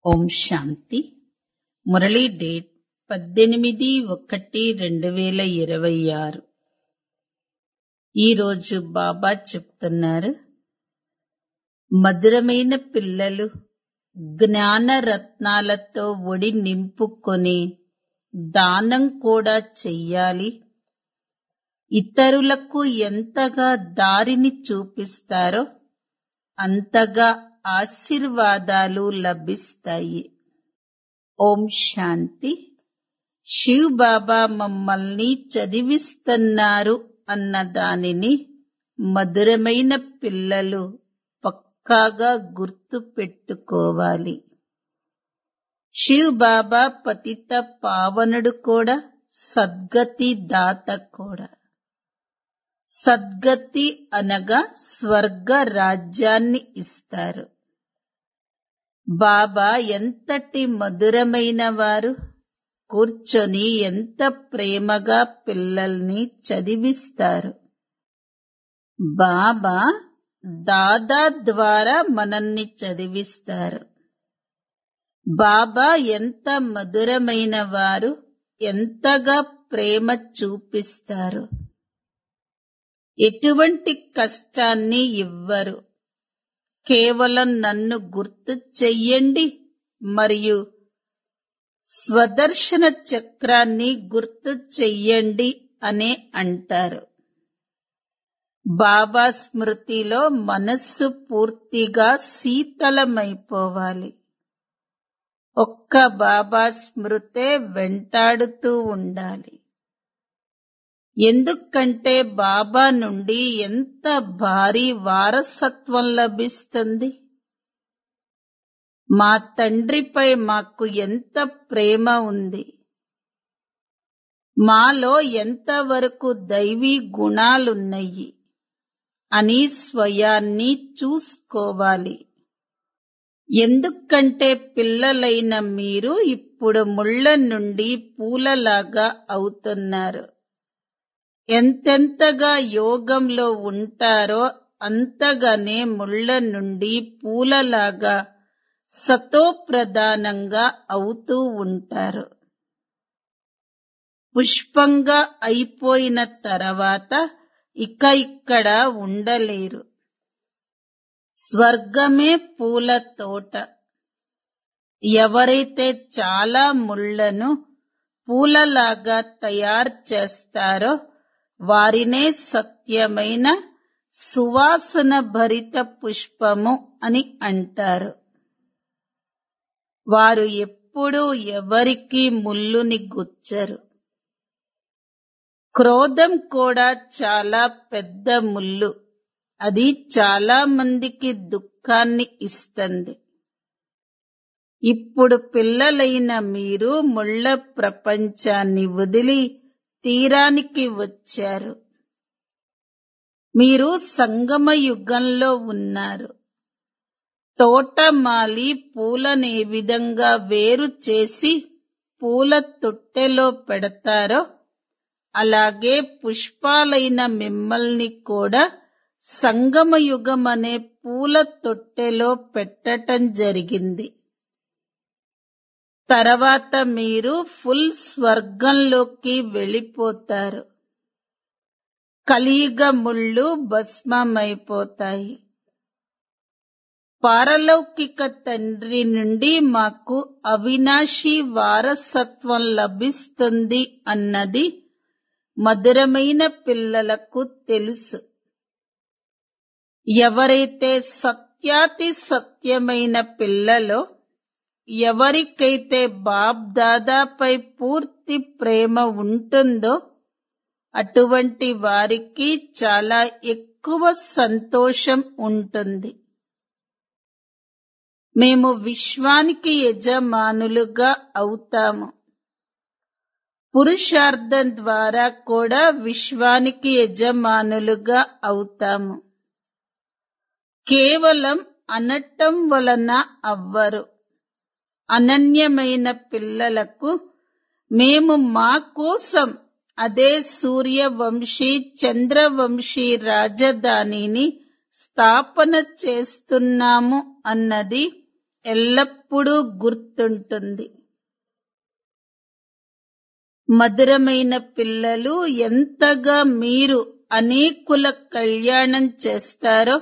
ఓం శాంతి Murali date పద్దెనిమిది ఒకటి రెండు వేల ఇరవై ఆరు ఈరోజు బాబా చెప్తున్నారు మధురమైన పిల్లలు జ్ఞాన రత్నాలతో ఒడి నింపుకొని దానం కూడా చెయ్యాలి ఇతరులకు ఎంతగా దారిని చూపిస్తారో అంతగా ఆశీర్వాదాలు లభిస్తాయి ఓం శాంతి శివ్ బాబా మమ్మల్ని చదివిస్తున్నారు అన్న దానిని మధురమైన పిల్లలు పక్కాగా గుర్తు పెట్టుకోవాలి శివ్ బాబా పతిత పావనుడు కూడా సద్గతి దాత కూడా సద్గతి అనగా స్వర్గ రాజ్యాన్ని ఇస్తారు బాబా ఎంతటి మధురమైన వారు కూర్చొని ఎంత ప్రేమగా పిల్లల్ని చదివిస్తారు బాబా దాదా ద్వారా మనల్ని చదివిస్తారు బాబా ఎంత మధురమైన వారు ఎంతగా ప్రేమ చూపిస్తారు ఎటువంటి కష్టాన్ని ఇవ్వరు కేవలం నన్ను గుర్తు చెయ్యండి మరియు స్వదర్శన చక్రాన్ని గుర్తు చెయ్యండి అనే అంటారు బాబా స్మృతిలో మనస్సు పూర్తిగా శీతలమైపోవాలి ఒక్క బాబా స్మృతే వెంటాడుతూ ఉండాలి ఎందుకంటే బాబా నుండి ఎంత భారీ వారసత్వం లభిస్తుంది మా తండ్రిపై మాకు ఎంత ప్రేమ ఉంది మాలో ఎంతవరకు దైవీ గుణాలున్నాయి అని స్వయాన్ని చూసుకోవాలి ఎందుకంటే పిల్లలైన మీరు ఇప్పుడు ముళ్ళ నుండి పూలలాగా అవుతున్నారు ఎంతెంతగా యోగంలో ఉంటారో అంతగానే ముళ్ళ నుండి పూలలాగా సతోప్రధానంగా అవుతూ ఉంటారు పుష్పంగా అయిపోయిన తర్వాత ఇక ఇక్కడ ఉండలేరు స్వర్గమే పూల తోట ఎవరైతే చాలా ముళ్లను పూలలాగా తయారు చేస్తారో వారినే సత్యమైన సువాసన భరిత పుష్పము అని అంటారు వారు ఎప్పుడూ ఎవరికి ముల్లుని గుచ్చరు క్రోధం కూడా చాలా పెద్ద ముల్లు అది చాలా మందికి దుఃఖాన్ని ఇస్తుంది ఇప్పుడు పిల్లలైన మీరు ముళ్ళ ప్రపంచాన్ని వదిలి తీరానికి వచ్చారు మీరు సంగమ యుగంలో ఉన్నారు తోటమాలి పూలను ఏ విధంగా వేరు చేసి పూల తొట్టెలో పెడతారో అలాగే పుష్పాలైన మిమ్మల్ని కూడా సంగమయుగం అనే పూల తొట్టెలో పెట్టటం జరిగింది తర్వాత మీరు ఫుల్ స్వర్గంలోకి వెళ్ళిపోతారు కలియుగ ముళ్ళు భస్మమైపోతాయి పారలౌకిక తండ్రి నుండి మాకు అవినాశి వారసత్వం లభిస్తుంది అన్నది మధురమైన పిల్లలకు తెలుసు ఎవరైతే సత్యాతి సత్యమైన పిల్లలో ఎవరికైతే బాబ్ దాదాపై పూర్తి ప్రేమ ఉంటుందో అటువంటి వారికి చాలా ఎక్కువ సంతోషం ఉంటుంది మేము విశ్వానికి యజమానులుగా అవుతాము పురుషార్థం ద్వారా కూడా విశ్వానికి యజమానులుగా అవుతాము కేవలం అనటం వలన అవ్వరు అనన్యమైన పిల్లలకు మేము మా కోసం అదే సూర్యవంశీ చంద్రవంశీ రాజధానిని స్థాపన చేస్తున్నాము అన్నది ఎల్లప్పుడూ గుర్తుంటుంది మధురమైన పిల్లలు ఎంతగా మీరు అనేకుల కళ్యాణం చేస్తారో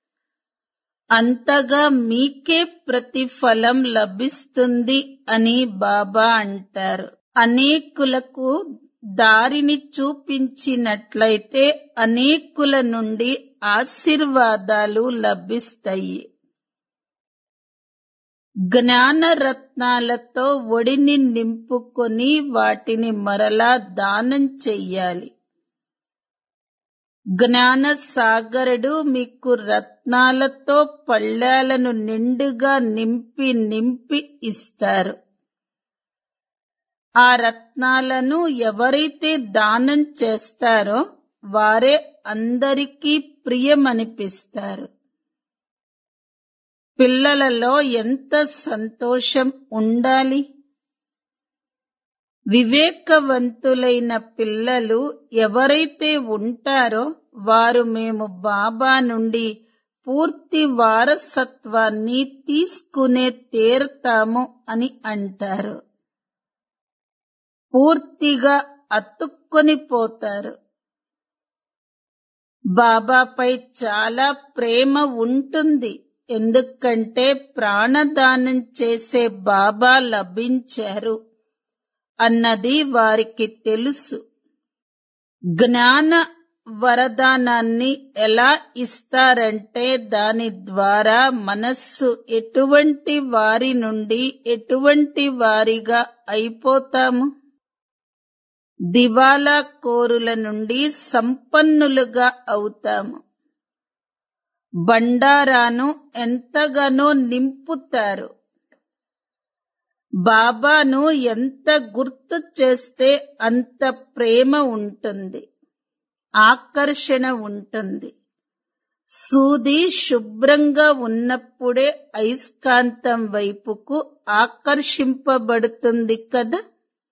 అంతగా మీకే ప్రతిఫలం లభిస్తుంది అని బాబా అంటారు అనేకులకు దారిని చూపించినట్లయితే అనేకుల నుండి ఆశీర్వాదాలు లభిస్తాయి జ్ఞాన రత్నాలతో ఒడిని నింపుకొని వాటిని మరలా దానం చెయ్యాలి జ్ఞాన సాగరుడు మీకు రత్నాలతో పళ్ళాలను నిండుగా నింపి నింపి ఇస్తారు ఆ రత్నాలను ఎవరైతే దానం చేస్తారో వారే అందరికీ ప్రియమనిపిస్తారు పిల్లలలో ఎంత సంతోషం ఉండాలి వివేకవంతులైన పిల్లలు ఎవరైతే ఉంటారో వారు మేము బాబా నుండి పూర్తి వారసత్వాన్ని తీసుకునే తీరుతాము అని అంటారు పూర్తిగా అతుక్కొని పోతారు బాబాపై చాలా ప్రేమ ఉంటుంది ఎందుకంటే ప్రాణదానం చేసే బాబా లభించారు అన్నది వారికి తెలుసు జ్ఞాన వరదానాన్ని ఎలా ఇస్తారంటే దాని ద్వారా మనస్సు ఎటువంటి వారి నుండి ఎటువంటి వారిగా అయిపోతాము దివాలా కోరుల నుండి సంపన్నులుగా అవుతాము బండారాను ఎంతగానో నింపుతారు బాబాను ఎంత గుర్తు చేస్తే అంత ప్రేమ ఉంటుంది ఆకర్షణ ఉంటుంది సూది శుభ్రంగా ఉన్నప్పుడే అయస్కాంతం వైపుకు ఆకర్షింపబడుతుంది కదా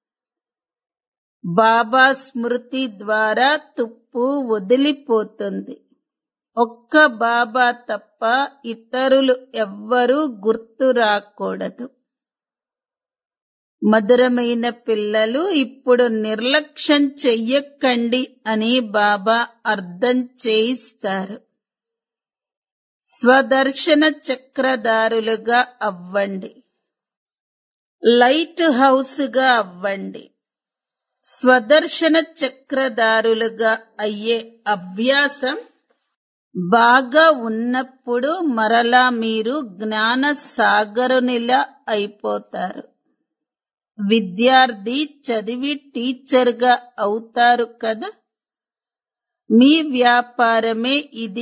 బాబా స్మృతి ద్వారా తుప్పు వదిలిపోతుంది ఒక్క బాబా తప్ప ఇతరులు ఎవ్వరూ గుర్తు రాకూడదు మధురమైన పిల్లలు ఇప్పుడు నిర్లక్ష్యం చెయ్యకండి అని బాబా అర్థం చేయిస్తారు స్వదర్శన చక్రధారులుగా అవ్వండి లైట్ హౌస్ గా అవ్వండి స్వదర్శన చక్రధారులుగా అయ్యే అభ్యాసం బాగా ఉన్నప్పుడు మరలా మీరు జ్ఞాన సాగరునిలా అయిపోతారు విద్యార్థి చదివి టీచర్గా అవుతారు కదా మీ వ్యాపారమే ఇది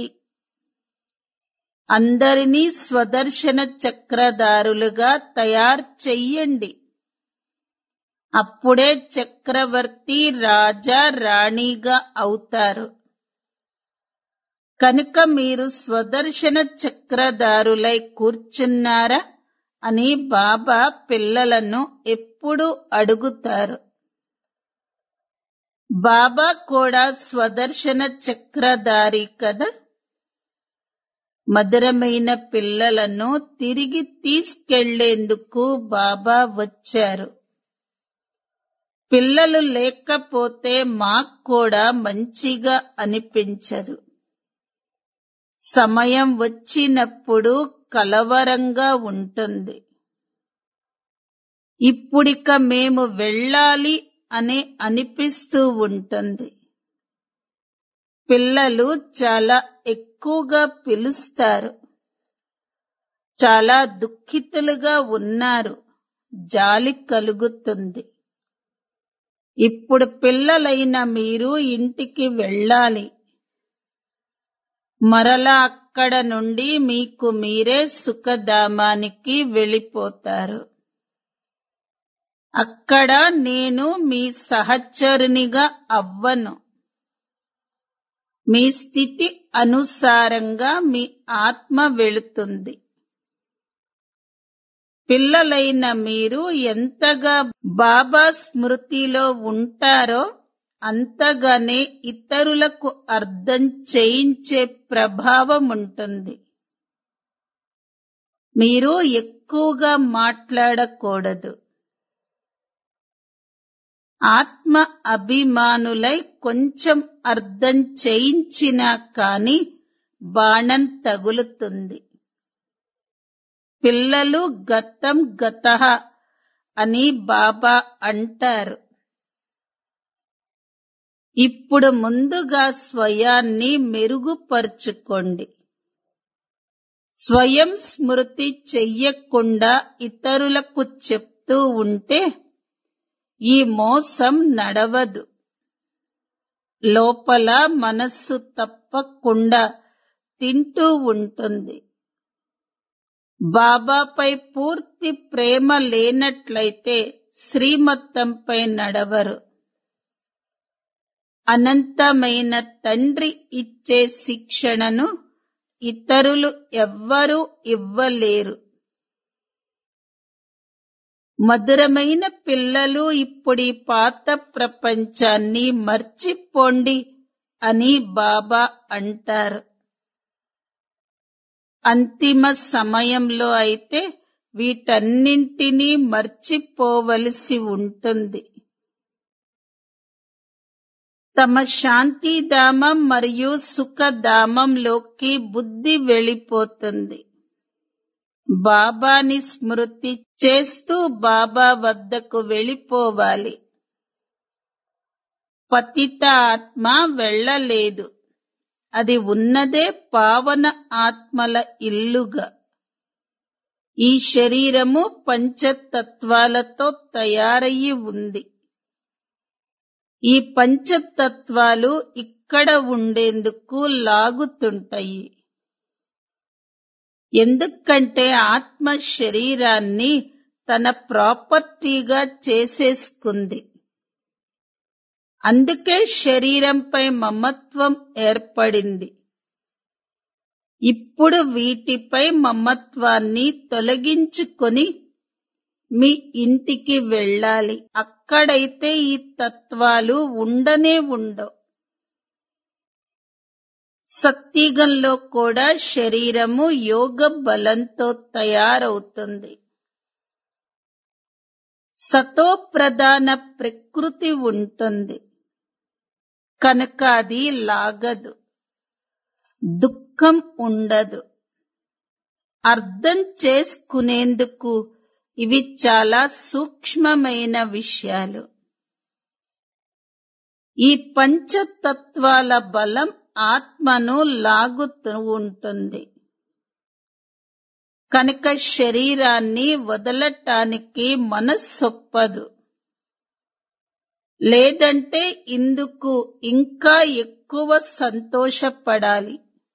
అందరినీ స్వదర్శన చక్రధారులుగా తయారు చెయ్యండి అప్పుడే చక్రవర్తి రాజా రాణిగా అవుతారు కనుక మీరు స్వదర్శన చక్రధారులై కూర్చున్నారా అని బాబా పిల్లలను ఎప్పుడు అడుగుతారు బాబా కూడా స్వదర్శన చక్రధారి కదా మధురమైన పిల్లలను తిరిగి తీసుకెళ్లేందుకు బాబా వచ్చారు పిల్లలు లేకపోతే మాకు కూడా మంచిగా అనిపించదు సమయం వచ్చినప్పుడు కలవరంగా ఉంటుంది ఇప్పుడిక మేము వెళ్ళాలి అని అనిపిస్తూ ఉంటుంది పిల్లలు చాలా ఎక్కువగా పిలుస్తారు చాలా దుఃఖితులుగా ఉన్నారు జాలి కలుగుతుంది ఇప్పుడు పిల్లలైన మీరు ఇంటికి వెళ్ళాలి మరలా అక్కడ నుండి మీకు మీరే సుఖధామానికి వెళ్ళిపోతారు అక్కడ నేను మీ సహచరునిగా అవ్వను మీ స్థితి అనుసారంగా మీ ఆత్మ వెళుతుంది పిల్లలైన మీరు ఎంతగా బాబా స్మృతిలో ఉంటారో అంతగానే ఇతరులకు అర్థం చేయించే ప్రభావం ఉంటుంది మీరు ఎక్కువగా మాట్లాడకూడదు ఆత్మ అభిమానులై కొంచెం అర్థం చేయించినా కాని బాణం తగులుతుంది పిల్లలు గతం గత అని బాబా అంటారు ఇప్పుడు ముందుగా స్వయాన్ని మెరుగుపరుచుకోండి స్వయం స్మృతి చెయ్యకుండా ఇతరులకు చెప్తూ ఉంటే ఈ మోసం నడవదు లోపల మనస్సు తప్పకుండా తింటూ ఉంటుంది బాబాపై పూర్తి ప్రేమ లేనట్లయితే శ్రీమత్తంపై నడవరు అనంతమైన తండ్రి ఇచ్చే శిక్షణను ఇతరులు ఎవ్వరూ ఇవ్వలేరు మధురమైన పిల్లలు ఇప్పుడీ పాత ప్రపంచాన్ని మర్చిపోండి అని బాబా అంటారు అంతిమ సమయంలో అయితే వీటన్నింటినీ మర్చిపోవలసి ఉంటుంది తమ శాంతిధామం మరియు సుఖధామంలోకి బుద్ధి వెళ్ళిపోతుంది బాబాని స్మృతి చేస్తూ బాబా వద్దకు వెళ్ళిపోవాలి పతిత ఆత్మ వెళ్ళలేదు అది ఉన్నదే పావన ఆత్మల ఇల్లుగా ఈ శరీరము పంచతత్వాలతో తయారయ్యి ఉంది ఈ పంచతత్వాలు ఇక్కడ ఉండేందుకు లాగుతుంటాయి ఎందుకంటే ఆత్మ శరీరాన్ని తన ప్రాపర్టీగా చేసేసుకుంది అందుకే శరీరంపై మమత్వం ఏర్పడింది ఇప్పుడు వీటిపై మమత్వాన్ని తొలగించుకొని మీ ఇంటికి వెళ్ళాలి అక్కడైతే ఈ తత్వాలు ఉండనే ఉండవు సత్యుగంలో కూడా శరీరము యోగ బలంతో తయారవుతుంది సతో ప్రధాన ప్రకృతి ఉంటుంది కనుక అది లాగదు దుఃఖం ఉండదు అర్థం చేసుకునేందుకు ఇవి చాలా సూక్ష్మమైన విషయాలు ఈ పంచతత్వాల బలం ఆత్మను లాగుతూ ఉంటుంది కనుక శరీరాన్ని వదలటానికి మనస్సొప్పదు లేదంటే ఇందుకు ఇంకా ఎక్కువ సంతోషపడాలి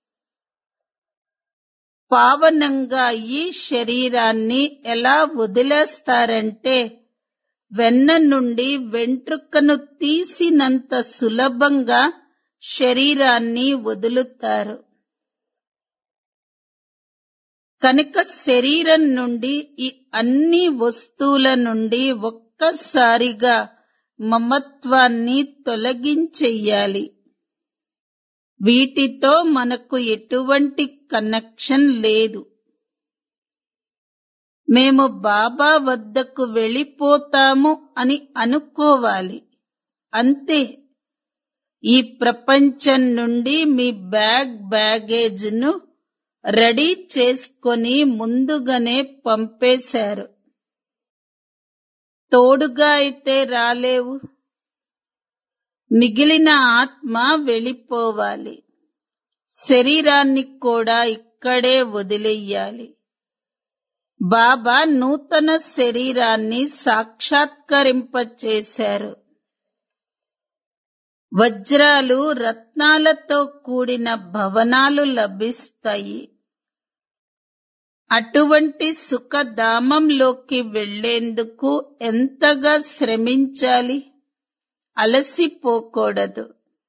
పావనంగా ఈ శరీరాన్ని ఎలా వదిలేస్తారంటే వెన్న నుండి వెంట్రుకను తీసినంత సులభంగా శరీరాన్ని వదులుతారు కనుక శరీరం నుండి ఈ అన్ని వస్తువుల నుండి ఒక్కసారిగా మమత్వాన్ని తొలగించెయ్యాలి వీటితో మనకు ఎటువంటి కనెక్షన్ లేదు మేము బాబా వద్దకు వెళ్ళిపోతాము అని అనుకోవాలి అంతే ఈ ప్రపంచం నుండి మీ బ్యాగ్ బ్యాగేజ్ను రెడీ చేసుకొని ముందుగానే పంపేశారు తోడుగా అయితే రాలేవు మిగిలిన ఆత్మ వెళ్ళిపోవాలి శరీరాన్ని కూడా ఇక్కడే వదిలేయాలి బాబా నూతన శరీరాన్ని సాక్షాత్కరింపచేశారు వజ్రాలు రత్నాలతో కూడిన భవనాలు లభిస్తాయి అటువంటి సుఖధామంలోకి వెళ్లేందుకు ఎంతగా శ్రమించాలి అలసిపోకూడదు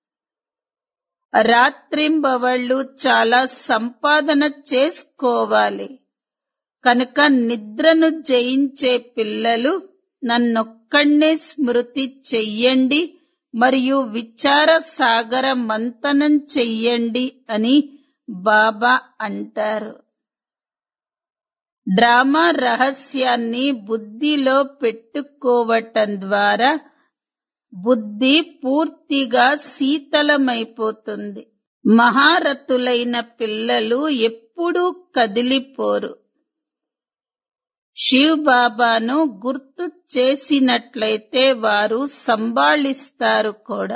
రాత్రింబవళ్ళు చాలా సంపాదన చేసుకోవాలి కనుక నిద్రను జయించే పిల్లలు నన్నొక్కడే స్మృతి చెయ్యండి మరియు విచార సాగర మంతనం చెయ్యండి అని బాబా అంటారు డ్రామా రహస్యాన్ని బుద్ధిలో పెట్టుకోవటం ద్వారా బుద్ధి పూర్తిగా శీతలమైపోతుంది మహారథులైన పిల్లలు ఎప్పుడూ కదిలిపోరు శివ్ బాబాను గుర్తు చేసినట్లయితే వారు సంభాళిస్తారు కూడా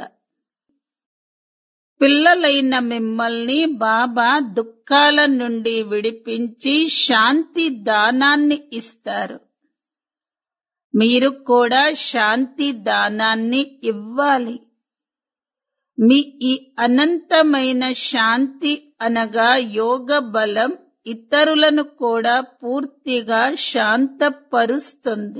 పిల్లలైన మిమ్మల్ని బాబా దుఃఖాల నుండి విడిపించి శాంతి దానాన్ని ఇస్తారు మీరు కూడా శాంతి దానాన్ని ఇవ్వాలి మీ ఈ అనంతమైన శాంతి అనగా యోగ బలం ఇతరులను కూడా పూర్తిగా శాంతపరుస్తుంది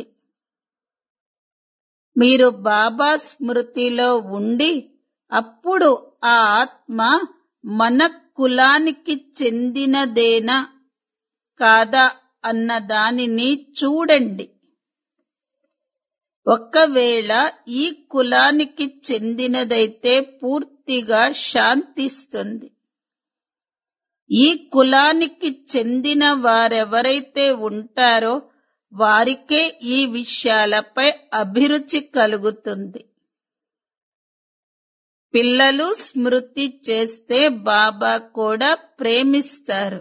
మీరు బాబా స్మృతిలో ఉండి అప్పుడు ఆ ఆత్మ మన కులానికి చెందినదేనా కాదా అన్న దానిని చూడండి ఒకవేళ ఈ కులానికి చెందినదైతే పూర్తిగా శాంతిస్తుంది ఈ కులానికి చెందిన వారెవరైతే ఉంటారో వారికే ఈ విషయాలపై అభిరుచి కలుగుతుంది పిల్లలు స్మృతి చేస్తే బాబా కూడా ప్రేమిస్తారు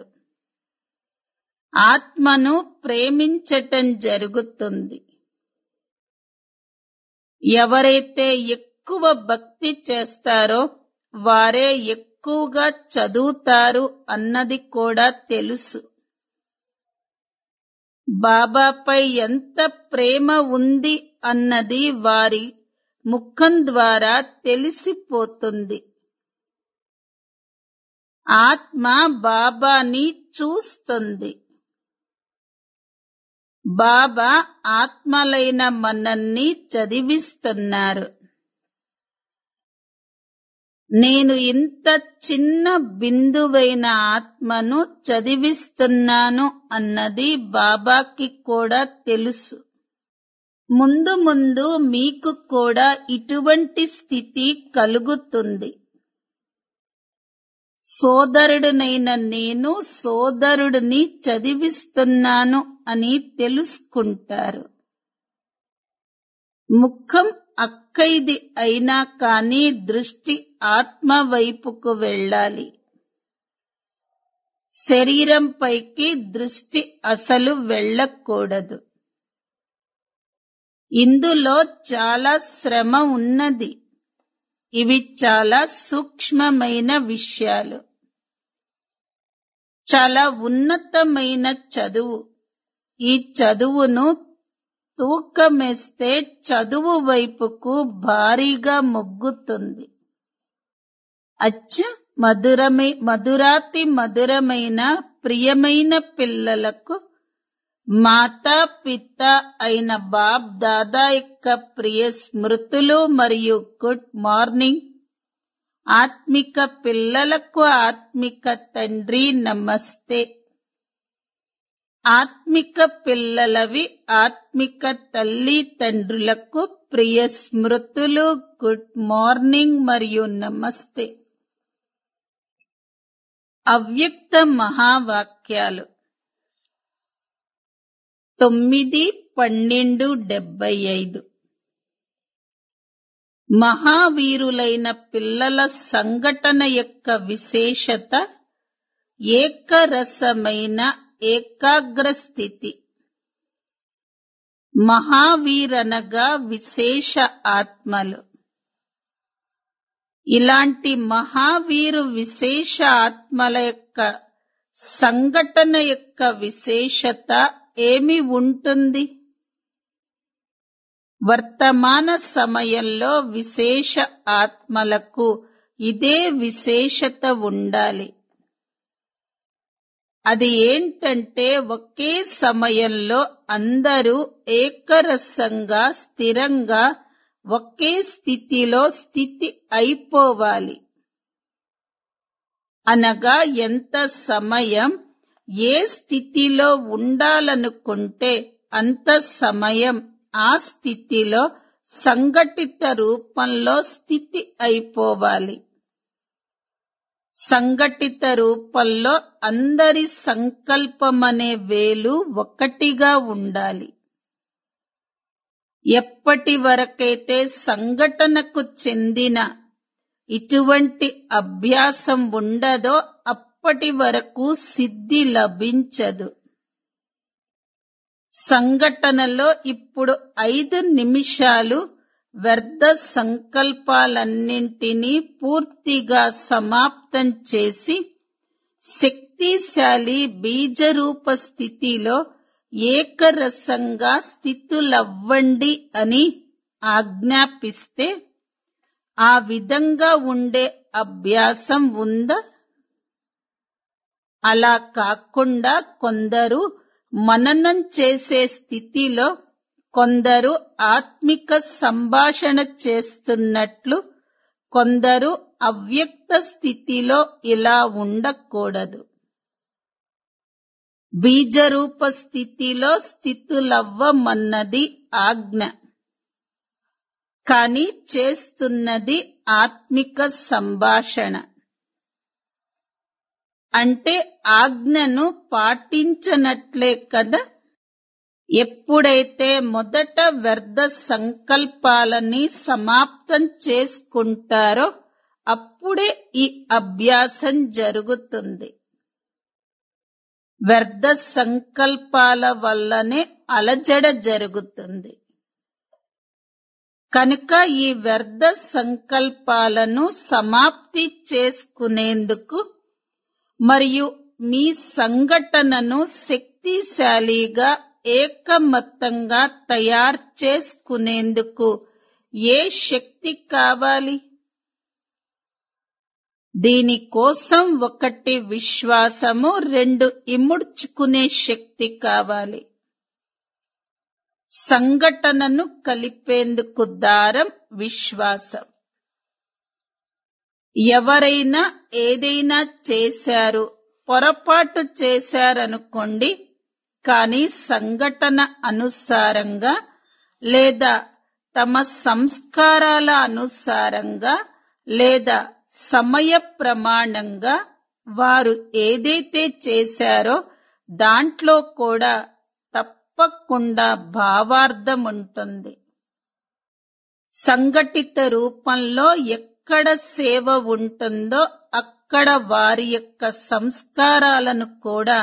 ఆత్మను ప్రేమించటం జరుగుతుంది ఎవరైతే ఎక్కువ భక్తి చేస్తారో వారే ఎక్కువగా చదువుతారు అన్నది కూడా తెలుసు బాబాపై ఎంత ప్రేమ ఉంది అన్నది వారి ముఖం ద్వారా తెలిసిపోతుంది ఆత్మ బాబాని చూస్తుంది బాబా ఆత్మలైన మనల్ని చదివిస్తున్నారు నేను ఇంత చిన్న బిందువైన ఆత్మను చదివిస్తున్నాను అన్నది బాబాకి కూడా తెలుసు ముందు ముందు మీకు కూడా ఇటువంటి స్థితి కలుగుతుంది సోదరుడినైన నేను సోదరుడిని చదివిస్తున్నాను అని తెలుసుకుంటారు ముఖం అక్కైది అయినా కానీ దృష్టి ఆత్మ వైపుకు వెళ్ళాలి శరీరం పైకి దృష్టి అసలు వెళ్ళకూడదు ఇందులో చాలా శ్రమ ఉన్నది ఇవి చాలా సూక్ష్మమైన విషయాలు చాలా ఉన్నతమైన చదువు ఈ చదువును తూకమేస్తే చదువు వైపుకు భారీగా మొగ్గుతుంది అచ్చ మధురమై మధురాతి మధురమైన ప్రియమైన పిల్లలకు మాతా పిత అయిన బాబ్ దాదా యొక్క ప్రియ స్మృతులు మరియు గుడ్ మార్నింగ్ ఆత్మిక పిల్లలకు ఆత్మిక తండ్రి నమస్తే ఆత్మిక పిల్లలవి ఆత్మిక తల్లి తండ్రులకు ప్రియ స్మృతులు గుడ్ మార్నింగ్ మరియు నమస్తే అవ్యక్త మహావాక్యాలు తొమ్మిది పన్నెండు డెబ్బై ఐదు మహావీరులైన పిల్లల సంఘటన యొక్క విశేషత ఏకరసమైన ఏకాగ్ర స్థితి మహావీరనగా విశేష ఆత్మలు ఇలాంటి మహావీరు విశేష ఆత్మల యొక్క సంఘటన యొక్క విశేషత ఏమి ఉంటుంది వర్తమాన సమయంలో విశేష ఆత్మలకు ఇదే విశేషత ఉండాలి అది ఏంటంటే ఒకే సమయంలో అందరూ ఏకరసంగా స్థిరంగా ఒకే స్థితిలో స్థితి అయిపోవాలి అనగా ఎంత సమయం ఏ స్థితిలో ఉండాలనుకుంటే అంత సమయం ఆ స్థితిలో సంఘటిత రూపంలో స్థితి అయిపోవాలి సంఘటిత రూపంలో అందరి సంకల్పమనే వేలు ఒక్కటిగా ఉండాలి ఎప్పటి వరకైతే సంఘటనకు చెందిన ఇటువంటి అభ్యాసం ఉండదో అప్పటి వరకు సిద్ధి లభించదు సంఘటనలో ఇప్పుడు ఐదు నిమిషాలు వ్యర్థ సంకల్పాలన్నింటినీ పూర్తిగా సమాప్తం చేసి శక్తిశాలి బీజరూప స్థితిలో ఏకరసంగా స్థితులవ్వండి అని ఆజ్ఞాపిస్తే ఆ విధంగా ఉండే అభ్యాసం ఉందా అలా కాకుండా కొందరు మననం చేసే స్థితిలో కొందరు ఆత్మిక సంభాషణ చేస్తున్నట్లు కొందరు అవ్యక్త స్థితిలో ఇలా ఉండకూడదు బీజరూప స్థితిలో స్థితులవ్వమన్నది ఆజ్ఞ కాని చేస్తున్నది ఆత్మిక సంభాషణ అంటే ఆజ్ఞను పాటించనట్లే కదా ఎప్పుడైతే మొదట వ్యర్థ సంకల్పాలని సమాప్తం చేసుకుంటారో అప్పుడే ఈ అభ్యాసం జరుగుతుంది వ్యర్థ సంకల్పాల వల్లనే అలజడ జరుగుతుంది కనుక ఈ వ్యర్థ సంకల్పాలను సమాప్తి చేసుకునేందుకు మరియు మీ సంఘటనను శక్తిశాలిగా ఏకమత్తంగా తయారు చేసుకునేందుకు ఏ శక్తి కావాలి దీనికోసం ఒకటి విశ్వాసము రెండు ఇముడ్చుకునే శక్తి కావాలి సంఘటనను కలిపేందుకు దారం విశ్వాసం ఎవరైనా ఏదైనా చేశారు పొరపాటు చేశారనుకోండి కానీ సంఘటన అనుసారంగా లేదా తమ సంస్కారాల అనుసారంగా లేదా సమయ ప్రమాణంగా వారు ఏదైతే చేశారో దాంట్లో కూడా తప్పకుండా భావార్థం ఉంటుంది సంఘటిత రూపంలో ఎక్కడ సేవ ఉంటుందో అక్కడ వారి యొక్క సంస్కారాలను కూడా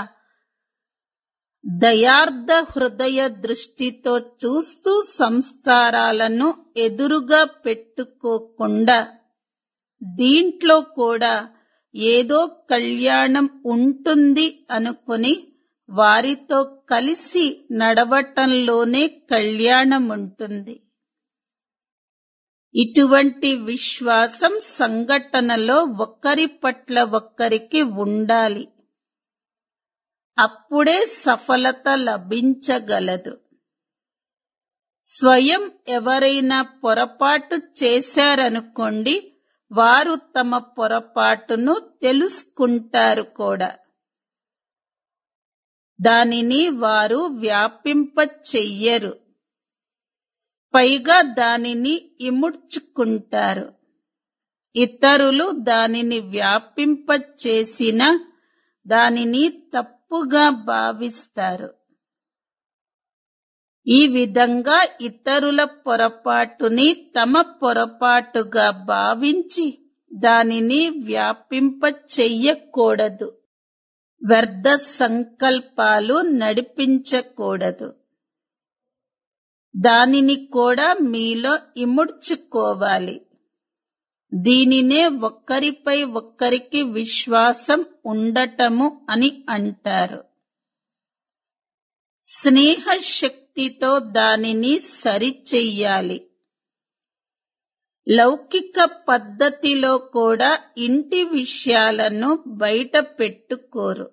దయార్థ హృదయ దృష్టితో చూస్తూ సంస్కారాలను ఎదురుగా పెట్టుకోకుండా దీంట్లో కూడా ఏదో కళ్యాణం ఉంటుంది అనుకుని వారితో కలిసి నడవటంలోనే కళ్యాణం ఉంటుంది ఇటువంటి విశ్వాసం సంఘటనలో ఒకరి పట్ల ఒక్కరికి ఉండాలి అప్పుడే సఫలత లభించగలదు స్వయం ఎవరైనా పొరపాటు చేశారనుకోండి వారు తమ పొరపాటును తెలుసుకుంటారు కూడా దానిని వారు వ్యాపింప చెయ్యరు పైగా దానిని ఇముడ్చుకుంటారు ఇతరులు దానిని వ్యాపింప చేసిన దానిని తప్పుగా భావిస్తారు ఈ విధంగా ఇతరుల పొరపాటుని తమ పొరపాటుగా భావించి దానిని వ్యాపింప చెయ్యకూడదు వ్యర్థ సంకల్పాలు నడిపించకూడదు దానిని కూడా మీలో ఇముడ్చుకోవాలి దీనినే ఒక్కరిపై ఒక్కరికి విశ్వాసం ఉండటము అని అంటారు స్నేహ శక్తితో దానిని సరిచెయ్యాలి లౌకిక పద్ధతిలో కూడా ఇంటి విషయాలను బయట పెట్టుకోరు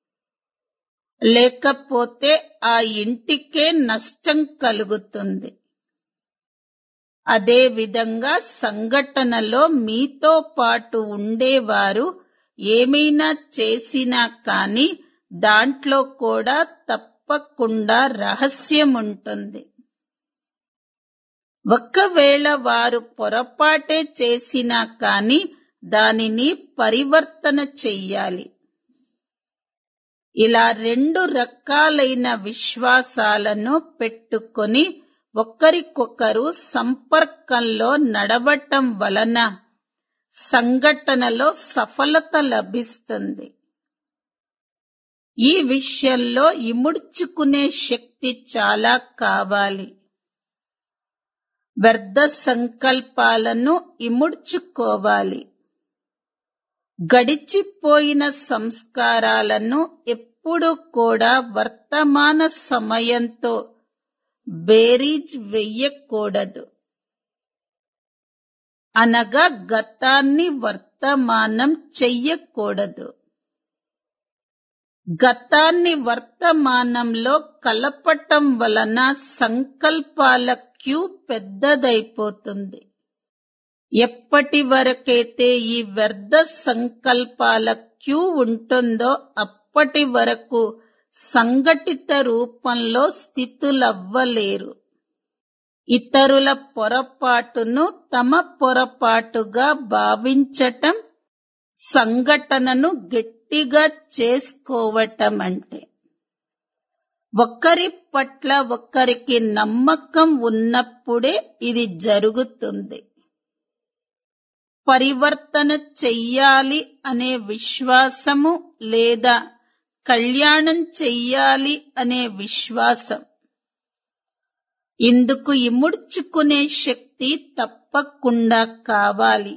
లేకపోతే ఆ ఇంటికే నష్టం కలుగుతుంది అదే విధంగా సంఘటనలో మీతో పాటు ఉండేవారు ఏమైనా చేసినా కాని దాంట్లో కూడా తప్పకుండా రహస్యం ఉంటుంది ఒకవేళ వారు పొరపాటే చేసినా కాని దానిని పరివర్తన చెయ్యాలి ఇలా రెండు రకాలైన విశ్వాసాలను పెట్టుకొని ఒకరికొకరు సంపర్కంలో నడవటం వలన సంఘటనలో సఫలత లభిస్తుంది ఈ విషయంలో ఇముడ్చుకునే శక్తి చాలా కావాలి వ్యర్థ సంకల్పాలను ఇముడ్చుకోవాలి గడిచిపోయిన సంస్కారాలను ఎప్పుడు కూడా వర్తమాన సమయంతో బేరీజ్ వెయ్యకూడదు అనగా గతాన్ని వర్తమానం చెయ్యకూడదు గతాన్ని వర్తమానంలో కలపటం వలన సంకల్పాల క్యూ పెద్దదైపోతుంది ఎప్పటి వరకైతే ఈ వ్యర్థ సంకల్పాల క్యూ ఉంటుందో అప్పటి వరకు సంఘటిత రూపంలో స్థితులవ్వలేరు ఇతరుల పొరపాటును తమ పొరపాటుగా భావించటం సంఘటనను గట్టిగా చేసుకోవటం అంటే ఒకరి పట్ల ఒకరికి నమ్మకం ఉన్నప్పుడే ఇది జరుగుతుంది పరివర్తన చెయ్యాలి అనే విశ్వాసము లేదా కళ్యాణం చెయ్యాలి అనే విశ్వాసం ఇందుకు ఇముడ్చుకునే శక్తి తప్పకుండా కావాలి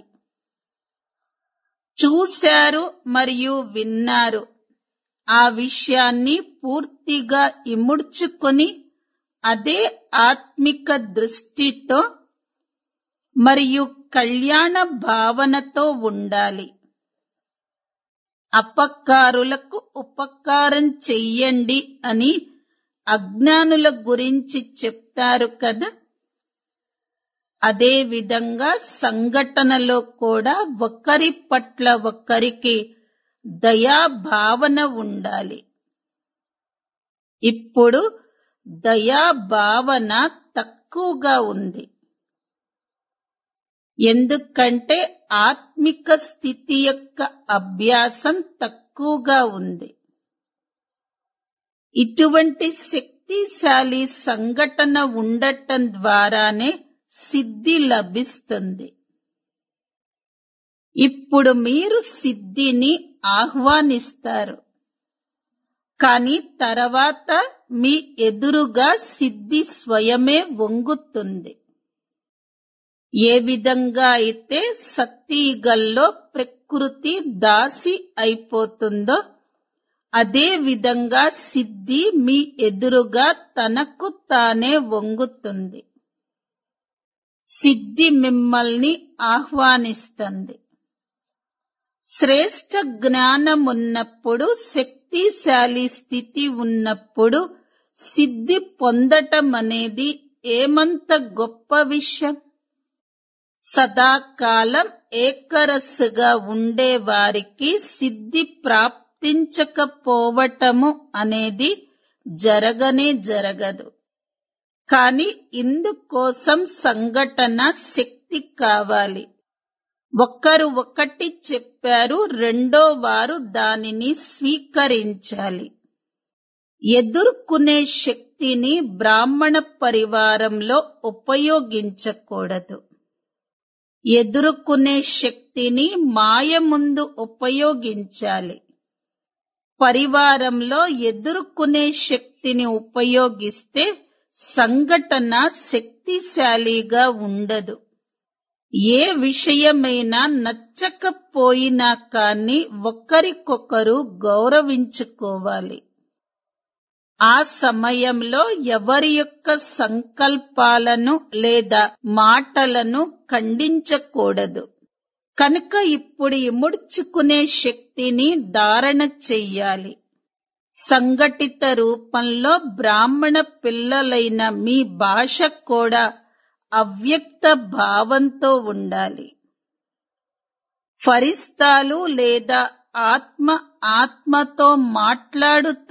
చూశారు మరియు విన్నారు ఆ విషయాన్ని పూర్తిగా ఇముడ్చుకొని అదే ఆత్మిక దృష్టితో మరియు కళ్యాణ భావనతో ఉండాలి అపకారులకు ఉపకారం చెయ్యండి అని అజ్ఞానుల గురించి చెప్తారు కదా అదే విధంగా సంఘటనలో కూడా ఒకరి పట్ల ఒకరికి దయా భావన ఉండాలి ఇప్పుడు దయా భావన తక్కువగా ఉంది ఎందుకంటే ఆత్మిక స్థితి యొక్క అభ్యాసం తక్కువగా ఉంది ఇటువంటి శక్తిశాలి సంఘటన ఉండటం ద్వారానే సిద్ధి లభిస్తుంది ఇప్పుడు మీరు సిద్ధిని ఆహ్వానిస్తారు కానీ తర్వాత మీ ఎదురుగా సిద్ధి స్వయమే వంగుతుంది ఏ విధంగా అయితే సత్తిగల్లో ప్రకృతి దాసి అయిపోతుందో అదే విధంగా సిద్ధి మీ ఎదురుగా తనకు తానే వంగుతుంది సిద్ధి మిమ్మల్ని ఆహ్వానిస్తుంది శ్రేష్ట జ్ఞానం ఉన్నప్పుడు శక్తిశాలి స్థితి ఉన్నప్పుడు సిద్ధి పొందటం అనేది ఏమంత గొప్ప విషయం సదాకాలం ఏకరస్సుగా ఉండే వారికి సిద్ధి ప్రాప్తించకపోవటము అనేది జరగనే జరగదు కాని ఇందుకోసం సంఘటన శక్తి కావాలి ఒక్కరు ఒకటి చెప్పారు రెండో వారు దానిని స్వీకరించాలి ఎదుర్కొనే శక్తిని బ్రాహ్మణ పరివారంలో ఉపయోగించకూడదు ఎదుర్కొనే శక్తిని మాయ ముందు ఉపయోగించాలి పరివారంలో ఎదుర్కొనే శక్తిని ఉపయోగిస్తే సంఘటన శక్తిశాలిగా ఉండదు ఏ విషయమైనా నచ్చకపోయినా కానీ ఒకరికొకరు గౌరవించుకోవాలి ఆ సమయంలో ఎవరి యొక్క సంకల్పాలను లేదా మాటలను ఖండించకూడదు కనుక ఇప్పుడు ఇముడ్చుకునే శక్తిని ధారణ చెయ్యాలి సంఘటిత రూపంలో బ్రాహ్మణ పిల్లలైన మీ భాష కూడా అవ్యక్త భావంతో ఉండాలి ఫరిస్తాలు లేదా ఆత్మ ఆత్మతో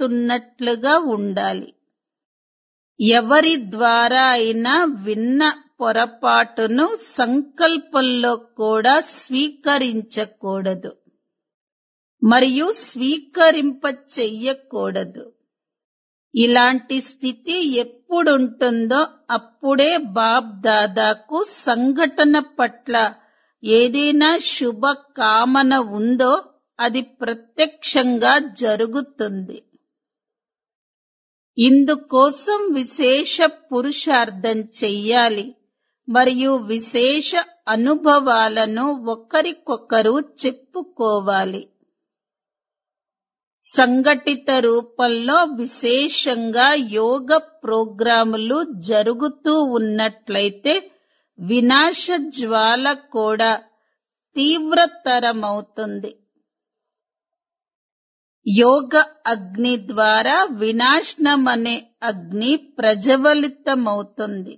మాట్లాడుతున్నట్లుగా ఉండాలి ఎవరి ద్వారా అయినా విన్న పొరపాటును సంకల్పంలో కూడా స్వీకరించకూడదు మరియు స్వీకరింప చెయ్యకూడదు ఇలాంటి స్థితి ఎప్పుడుంటుందో అప్పుడే బాబ్ దాదాకు సంఘటన పట్ల ఏదైనా శుభ కామన ఉందో అది ప్రత్యక్షంగా జరుగుతుంది ఇందుకోసం విశేష పురుషార్థం చెయ్యాలి మరియు విశేష అనుభవాలను ఒకరికొకరు చెప్పుకోవాలి సంఘటిత రూపంలో విశేషంగా యోగ ప్రోగ్రాములు జరుగుతూ ఉన్నట్లయితే వినాశ జ్వాల కూడా తీవ్రతరమవుతుంది యోగ అగ్ని ద్వారా వినాశనం అనే అగ్ని ప్రజ్వలితమవుతుంది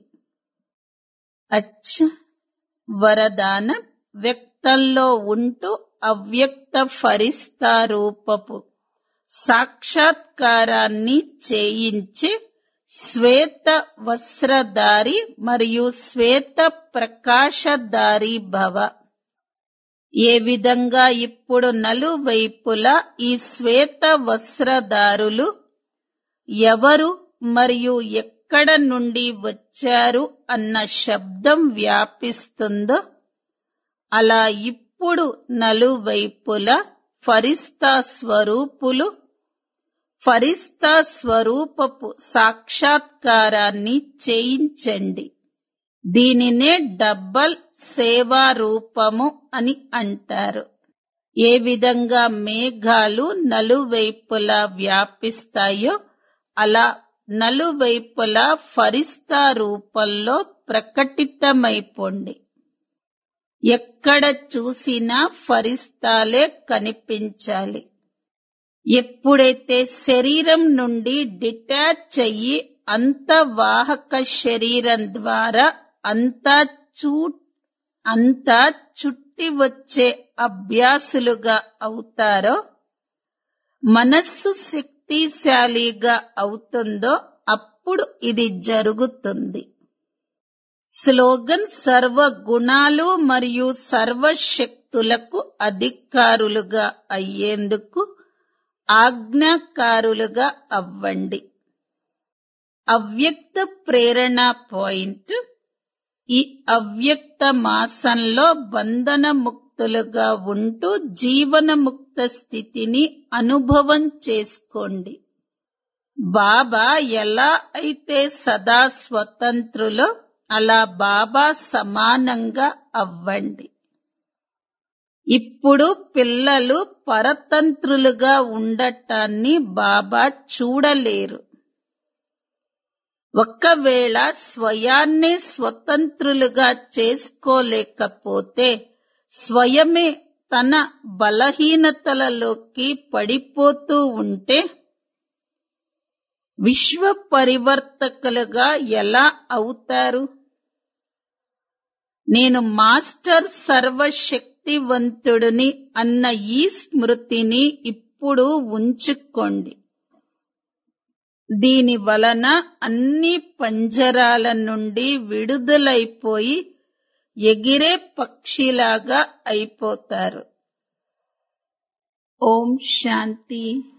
అచ్చ వరదాన వ్యక్తంలో ఉంటూ అవ్యక్త ఫరిస్తా రూపపు సాక్షాత్కారాన్ని చేయించి శ్వేత వస్త్రధారి మరియు శ్వేత ప్రకాశధారి భవ ఏ విధంగా ఇప్పుడు నలువైపులా ఈ శ్వేత వస్త్రదారులు ఎవరు మరియు ఎక్కడ నుండి వచ్చారు అన్న శబ్దం వ్యాపిస్తుందో అలా ఇప్పుడు నలువైపులా ఫరిస్తా స్వరూపులు ఫరిస్తా స్వరూపపు సాక్షాత్కారాన్ని చేయించండి దీనినే డబ్బల్ సేవా రూపము అని అంటారు ఏ విధంగా మేఘాలు నలువైపులా వ్యాపిస్తాయో అలా నలువైపులా ఫరిస్తా రూపంలో ప్రకటితమైపోండి ఎక్కడ చూసినా ఫరిస్తాలే కనిపించాలి ఎప్పుడైతే శరీరం నుండి డిటాచ్ అయ్యి అంతవాహక శరీరం ద్వారా అంతా చూ అంతా చుట్టి వచ్చే అభ్యాసులుగా అవుతారో మనస్సు శక్తిశాలిగా అవుతుందో అప్పుడు ఇది జరుగుతుంది స్లోగన్ సర్వ గుణాలు మరియు సర్వ శక్తులకు అధికారులుగా అయ్యేందుకు ఆజ్ఞాకారులుగా అవ్వండి అవ్యక్త ప్రేరణ పాయింట్ ఈ అవ్యక్త మాసంలో బంధన ముక్తులుగా ఉంటూ జీవన ముక్త స్థితిని అనుభవం చేసుకోండి బాబా ఎలా అయితే సదా స్వతంత్రులో అలా బాబా సమానంగా అవ్వండి ఇప్పుడు పిల్లలు పరతంత్రులుగా ఉండటాన్ని బాబా చూడలేరు ఒక్కవేళ స్వయాన్నే స్వతంత్రులుగా చేసుకోలేకపోతే స్వయమే తన బలహీనతలలోకి పడిపోతూ ఉంటే విశ్వ పరివర్తకులుగా ఎలా అవుతారు నేను మాస్టర్ సర్వశక్తివంతుడిని అన్న ఈ స్మృతిని ఇప్పుడు ఉంచుకోండి దీని వలన అన్ని పంజరాల నుండి విడుదలైపోయి ఎగిరే పక్షిలాగా అయిపోతారు ఓం శాంతి